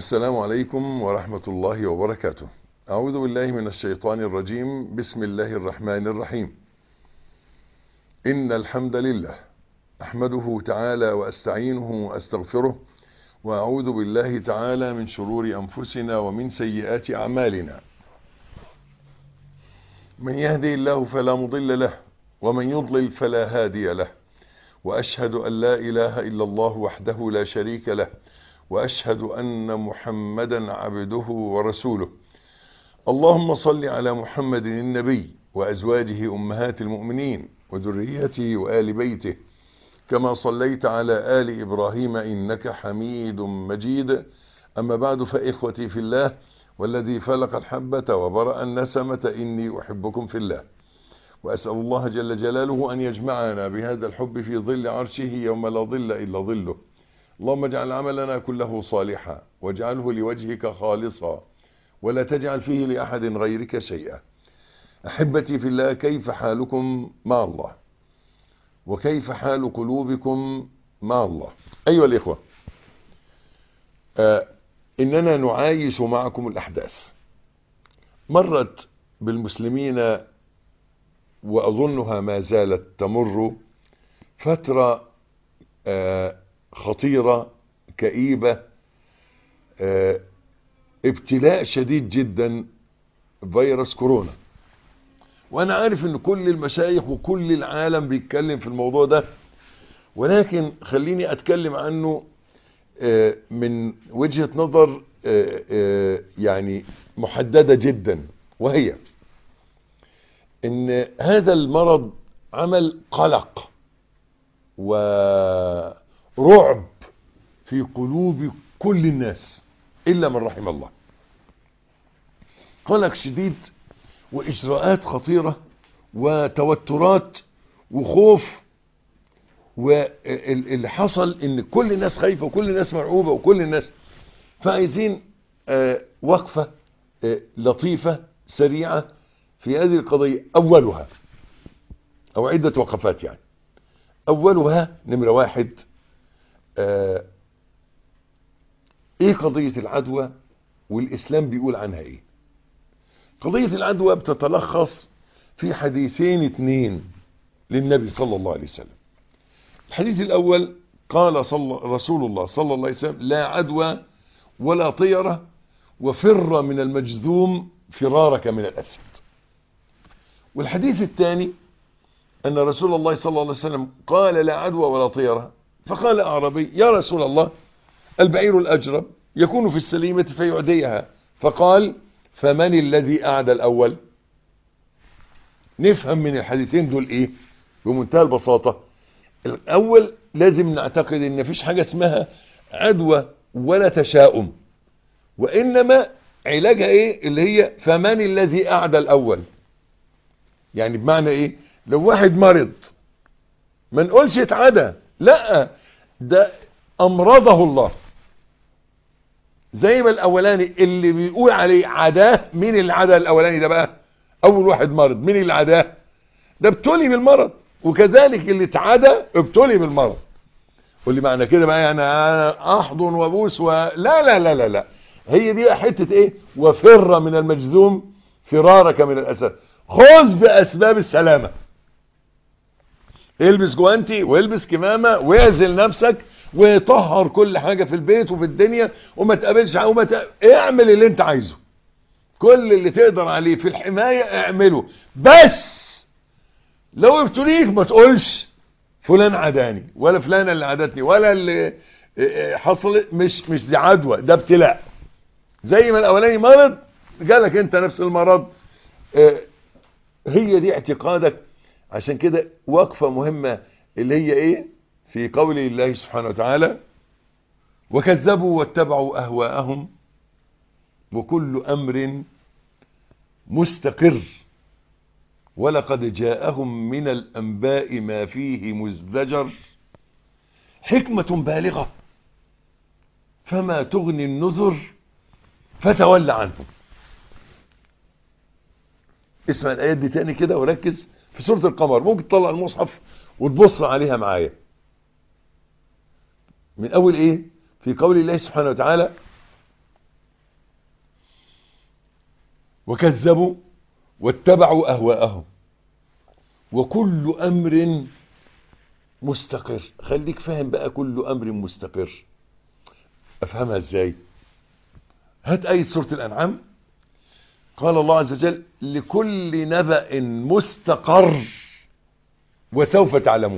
السلام عليكم ورحمة الله وبركاته أعوذ بالله من الشيطان الرجيم بسم الله الرحمن الرحيم إن الحمد لله أحمده تعالى وأستعينه وأستغفره وأعوذ بالله تعالى من شرور أنفسنا ومن سيئات أعمالنا من يهدي الله فلا مضل له ومن يضلل فلا هادي له وأشهد أن لا إله إلا الله وحده لا شريك له وأشهد أن محمدا عبده ورسوله اللهم صل على محمد النبي وأزواجه أمهات المؤمنين وذريته وآل بيته كما صليت على آل إبراهيم إنك حميد مجيد أما بعد فإخوتي في الله والذي فلق الحبة وبرأ النسمة إني أحبكم في الله وأسأل الله جل جلاله أن يجمعنا بهذا الحب في ظل عرشه يوم لا ظل إلا ظله اللهم اجعل عملنا كله صالحا واجعله لوجهك خالصا ولا تجعل فيه لأحد غيرك شيئا أحبتي في الله كيف حالكم مع الله وكيف حال قلوبكم مع الله أيها الإخوة آه إننا نعايش معكم الأحداث مرت بالمسلمين وأظنها ما زالت تمر فترة آه خطيرة كئيبة آه ابتلاء شديد جدا فيروس كورونا وانا عارف ان كل المشايخ وكل العالم بيتكلم في الموضوع ده ولكن خليني اتكلم عنه آه من وجهة نظر آه يعني محددة جدا وهي ان هذا المرض عمل قلق ورعب في قلوب كل الناس الا من رحم الله قلق شديد واجراءات خطيرة وتوترات وخوف واللي حصل ان كل الناس خايفة وكل الناس مرعوبة وكل الناس فعايزين وقفة لطيفة سريعة في هذه القضية اولها او عدة وقفات يعني اولها نمرة واحد ايه قضية العدوى والاسلام بيقول عنها ايه قضية العدوى بتتلخص في حديثين اتنين للنبي صلى الله عليه وسلم الحديث الاول قال صلى رسول الله صلى الله عليه وسلم لا عدوى ولا طيرة وفر من المجذوم فرارك من الاسد والحديث الثاني ان رسول الله صلى الله عليه وسلم قال لا عدوى ولا طيرة فقال اعرابي يا رسول الله البعير الاجرب يكون في السليمة فيعديها فقال فمن الذي أعدى الأول نفهم من الحديثين دول إيه بمنتهى البساطة الأول لازم نعتقد إن مفيش حاجة اسمها عدوى ولا تشاؤم وإنما علاجها إيه اللي هي فمن الذي أعدى الأول يعني بمعنى إيه لو واحد مرض ما نقولش اتعدى لا ده أمرضه الله زي ما الاولاني اللي بيقول عليه عداه مين اللي عداه الاولاني ده بقى اول واحد مرض مين اللي عداه ده ابتلي بالمرض وكذلك اللي اتعدى ابتلي بالمرض قول لي معنى كده بقى انا احضن وابوس و... لا لا لا لا لا هي دي حته ايه وفر من المجذوم فرارك من الاسد خذ باسباب السلامه البس جوانتي والبس كمامه واعزل نفسك وطهر كل حاجة في البيت وفي الدنيا وما تقابلش وما تق... اعمل اللي انت عايزه كل اللي تقدر عليه في الحماية اعمله بس لو ابتليك ما تقولش فلان عداني ولا فلانة اللي عدتني ولا اللي حصل مش مش دي عدوى ده ابتلاء زي ما الاولاني مرض جالك انت نفس المرض هي دي اعتقادك عشان كده وقفة مهمة اللي هي ايه في قول الله سبحانه وتعالى وكذبوا واتبعوا أهواءهم وكل أمر مستقر ولقد جاءهم من الأنباء ما فيه مزدجر حكمة بالغة فما تغني النذر فتولى عنهم اسمع الآيات دي تاني كده وركز في سورة القمر ممكن تطلع المصحف وتبص عليها معايا من اول ايه في قول الله سبحانه وتعالى وكذبوا واتبعوا اهواءهم وكل امر مستقر خليك فاهم بقى كل امر مستقر افهمها ازاي هات ايه سوره الانعام قال الله عز وجل لكل نبأ مستقر وسوف تعلمون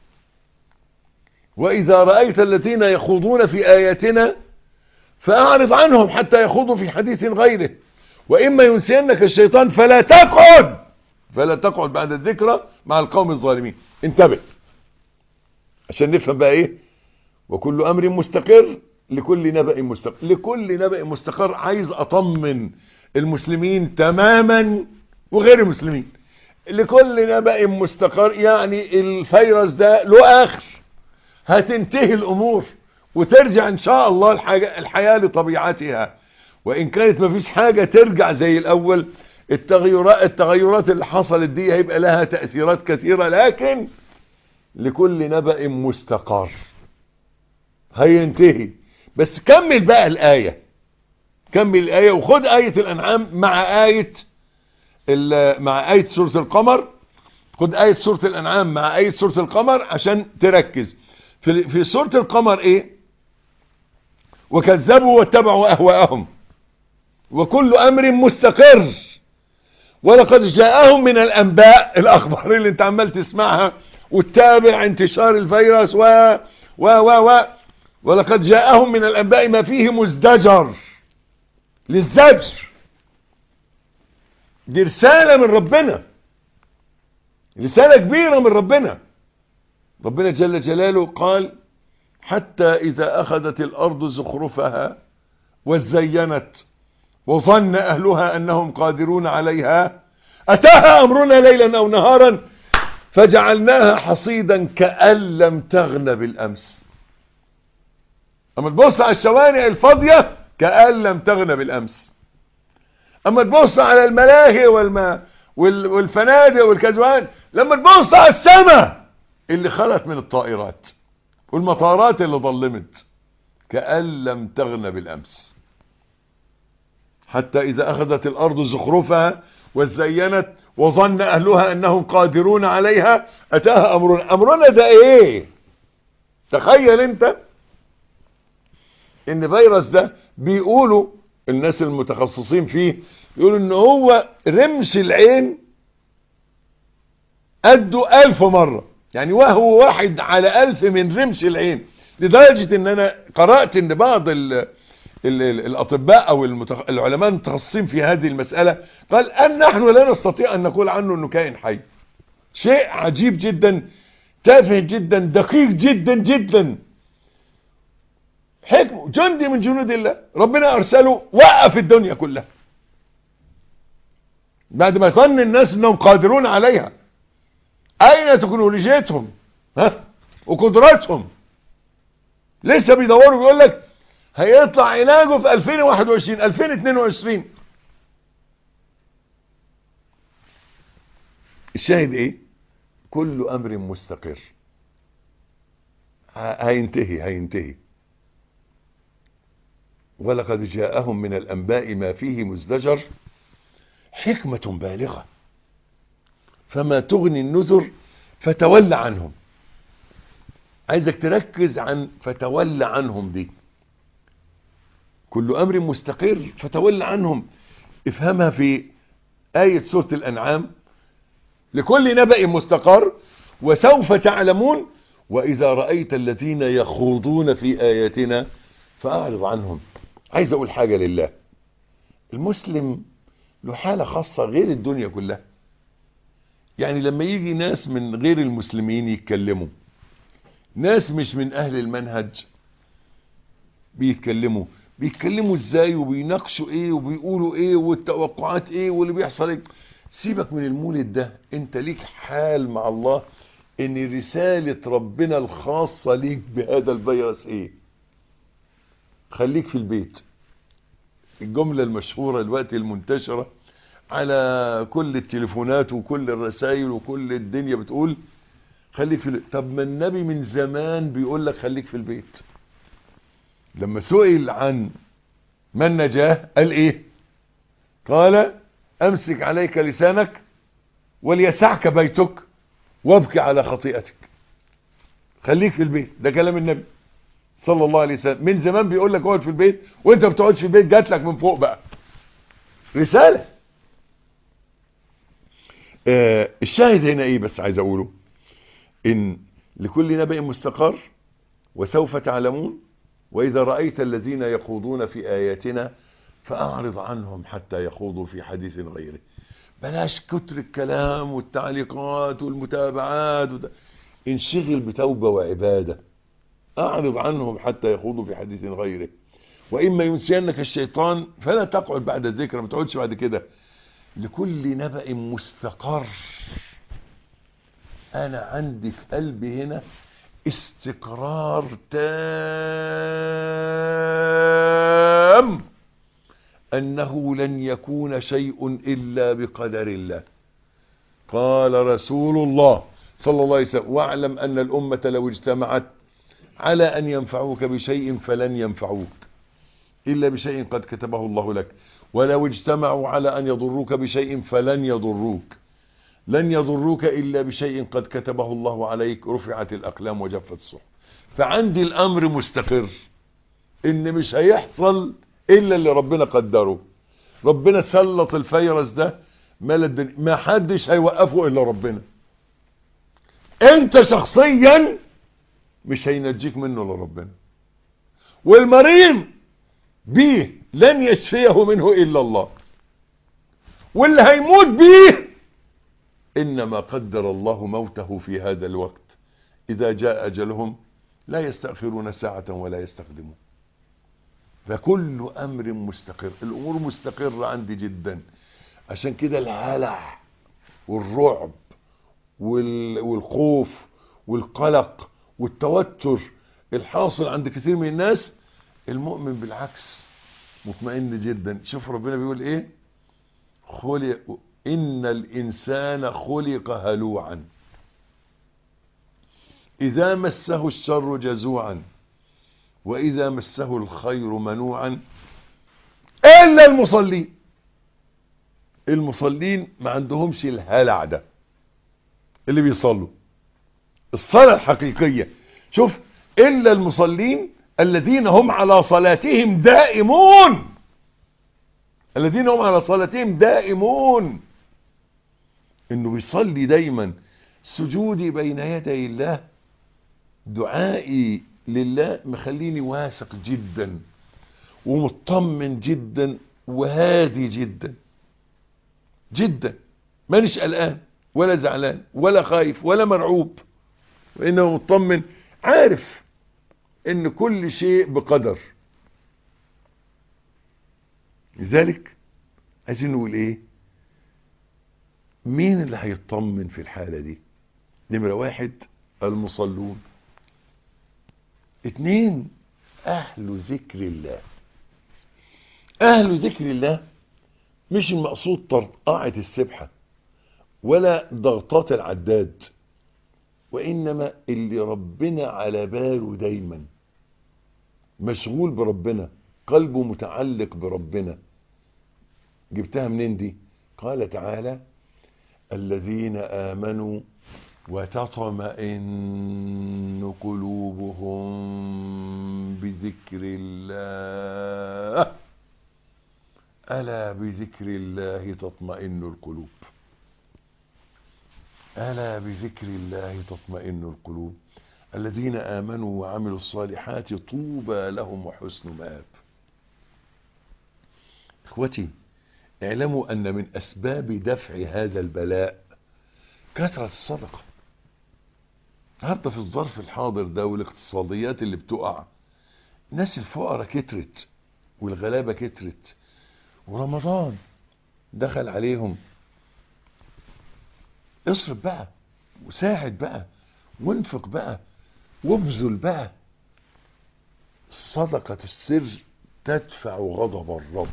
وإذا رأيت الذين يخوضون في آياتنا فأعرض عنهم حتى يخوضوا في حديث غيره وإما ينسينك الشيطان فلا تقعد فلا تقعد بعد الذكرى مع القوم الظالمين انتبه عشان نفهم بقى ايه وكل امر مستقر لكل نبأ مستقر لكل نبأ مستقر عايز اطمن المسلمين تماما وغير المسلمين لكل نبأ مستقر يعني الفيروس ده له اخر هتنتهي الامور وترجع ان شاء الله الحاجة الحياة لطبيعتها وان كانت مفيش حاجة ترجع زي الاول التغيرات التغيرات اللي حصلت دي هيبقى لها تأثيرات كثيرة لكن لكل نبأ مستقر هينتهي بس كمل بقى الآية كمل الآية وخد آية الأنعام مع آية مع آية سورة القمر خد آية سورة الأنعام مع آية سورة القمر عشان تركز في, في سورة القمر إيه وكذبوا واتبعوا أهواءهم وكل أمر مستقر ولقد جاءهم من الأنباء الأخبار اللي انت عمال تسمعها وتتابع انتشار الفيروس و و و و ولقد جاءهم من الأنباء ما فيه مزدجر للزجر دي رسالة من ربنا رسالة كبيرة من ربنا ربنا جل جلاله قال حتى إذا أخذت الأرض زخرفها وزينت وظن أهلها أنهم قادرون عليها أتاها أمرنا ليلا أو نهارا فجعلناها حصيدا كأن لم تغن بالأمس أما تبص على الشوارع الفاضية كأن لم تغن بالأمس أما تبص على الملاهي والما والفنادق والكزوان لما تبص على السماء اللي خلت من الطائرات والمطارات اللي ظلمت كأن لم تغن بالأمس حتى إذا أخذت الأرض زخرفها وزينت وظن أهلها أنهم قادرون عليها أتاها أمرنا أمرنا ده إيه تخيل أنت إن فيروس ده بيقولوا الناس المتخصصين فيه يقولوا إن هو رمش العين قده ألف مرة يعني وهو واحد على ألف من رمش العين لدرجة إن أنا قرأت إن بعض ال ال الأطباء أو المتخ... العلماء المتخصصين في هذه المسألة قال أن نحن لا نستطيع أن نقول عنه أنه كائن حي شيء عجيب جدا تافه جدا دقيق جدا جدا حكم جندي من جنود الله ربنا أرسله وقف الدنيا كلها بعد ما ظن الناس أنهم قادرون عليها أين تكنولوجيتهم ها وقدراتهم لسه بيدوروا بيقول لك هيطلع علاجه في 2021 2022 الشاهد ايه كل امر مستقر هينتهي هينتهي ولقد جاءهم من الانباء ما فيه مزدجر حكمة بالغة فما تغني النذر فتول عنهم عايزك تركز عن فتول عنهم دي كل امر مستقر فتول عنهم افهمها في آية سورة الأنعام لكل نبأ مستقر وسوف تعلمون وإذا رأيت الذين يخوضون في آياتنا فأعرض عنهم عايز أقول حاجة لله المسلم له حالة خاصة غير الدنيا كلها يعني لما يجي ناس من غير المسلمين يتكلموا ناس مش من أهل المنهج بيتكلموا بيتكلموا ازاي وبيناقشوا ايه وبيقولوا ايه والتوقعات ايه واللي بيحصل ايه سيبك من المولد ده انت ليك حال مع الله ان رسالة ربنا الخاصة ليك بهذا الفيروس ايه خليك في البيت الجملة المشهورة الوقت المنتشرة على كل التليفونات وكل الرسائل وكل الدنيا بتقول خليك في البيت طب ما النبي من زمان بيقول لك خليك في البيت لما سئل عن من نجاه قال ايه قال امسك عليك لسانك وليسعك بيتك وابكي على خطيئتك خليك في البيت ده كلام النبي صلى الله عليه وسلم من زمان بيقول لك اقعد في البيت وانت ما بتقعدش في البيت جات لك من فوق بقى رسالة آه الشاهد هنا ايه بس عايز اقوله ان لكل نبأ مستقر وسوف تعلمون واذا رأيت الذين يخوضون في اياتنا فاعرض عنهم حتى يخوضوا في حديث غيره بلاش كتر الكلام والتعليقات والمتابعات وده. انشغل بتوبة وعبادة اعرض عنهم حتى يخوضوا في حديث غيره واما ينسينك الشيطان فلا تقعد بعد الذكر ما تقعدش بعد كده لكل نبأ مستقر انا عندي في قلبي هنا استقرار تام انه لن يكون شيء الا بقدر الله قال رسول الله صلى الله عليه وسلم واعلم ان الامه لو اجتمعت على ان ينفعوك بشيء فلن ينفعوك الا بشيء قد كتبه الله لك ولو اجتمعوا على ان يضروك بشيء فلن يضروك لن يضروك الا بشيء قد كتبه الله عليك رفعت الاقلام وجفت الصحف فعندي الامر مستقر ان مش هيحصل الا اللي ربنا قدره ربنا سلط الفيروس ده مال الدنيا ما حدش هيوقفه الا ربنا انت شخصيا مش هينجيك منه الا ربنا والمريض بيه لن يشفيه منه الا الله واللي هيموت بيه انما قدر الله موته في هذا الوقت اذا جاء اجلهم لا يستأخرون ساعة ولا يستخدمون فكل امر مستقر الامور مستقرة عندي جدا عشان كده الهلع والرعب والخوف والقلق والتوتر الحاصل عند كثير من الناس المؤمن بالعكس مطمئن جدا شوف ربنا بيقول ايه خلق ان الانسان خلق هلوعا اذا مسه الشر جزوعا واذا مسه الخير منوعا الا المصلين المصلين ما عندهمش الهلع ده اللي بيصلوا الصلاة الحقيقية شوف الا المصلين الذين هم على صلاتهم دائمون الذين هم على صلاتهم دائمون انه بيصلي دايما سجودي بين يدي الله دعائي لله مخليني واثق جدا ومطمن جدا وهادي جدا جدا مانيش قلقان ولا زعلان ولا خايف ولا مرعوب وانه مطمن عارف ان كل شيء بقدر لذلك عايزين نقول ايه مين اللي هيطمن في الحالة دي نمرة واحد المصلون اتنين اهل ذكر الله اهل ذكر الله مش المقصود طرقعة السبحة ولا ضغطات العداد وانما اللي ربنا على باله دايما مشغول بربنا قلبه متعلق بربنا جبتها منين دي قال تعالى الذين آمنوا وتطمئن قلوبهم بذكر الله ألا بذكر الله تطمئن القلوب ألا بذكر الله تطمئن القلوب الذين آمنوا وعملوا الصالحات طوبى لهم وحسن مآب إخوتي اعلموا أن من أسباب دفع هذا البلاء كثرة الصدقة النهارده في الظرف الحاضر ده والاقتصاديات اللي بتقع ناس الفقراء كترت والغلابة كترت ورمضان دخل عليهم اصرف بقى وساعد بقى وانفق بقى وابذل بقى صدقة السر تدفع غضب الرب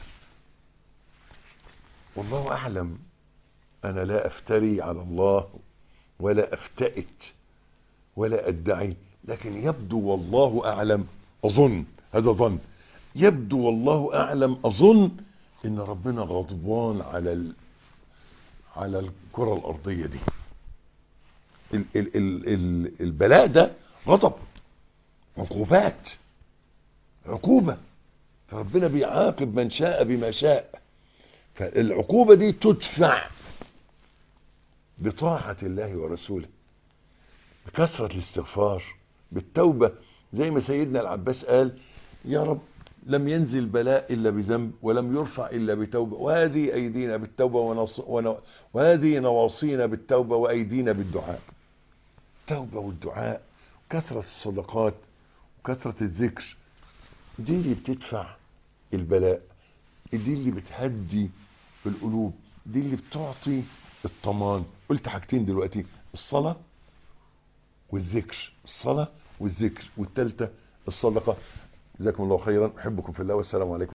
والله أعلم أنا لا أفتري على الله ولا أفتئت ولا أدعي لكن يبدو والله أعلم أظن هذا ظن يبدو والله أعلم أظن ان ربنا غضبان على ال... على الكرة الارضية دي ال... ال... ال... ال... البلاء ده غضب عقوبات عقوبة فربنا بيعاقب من شاء بما شاء فالعقوبة دي تدفع بطاعة الله ورسوله بكثرة الاستغفار بالتوبة زي ما سيدنا العباس قال يا رب لم ينزل بلاء إلا بذنب ولم يرفع إلا بتوبة وهذه أيدينا بالتوبة ونص... ون... وهذه نواصينا بالتوبة وأيدينا بالدعاء التوبة والدعاء كثرة الصدقات وكثرة الذكر دي اللي بتدفع البلاء دي اللي بتهدي القلوب دي اللي بتعطي الطمان قلت حاجتين دلوقتي الصلاة والذكر الصلاة والذكر والتالتة الصدقة جزاكم الله خيرا أحبكم في الله والسلام عليكم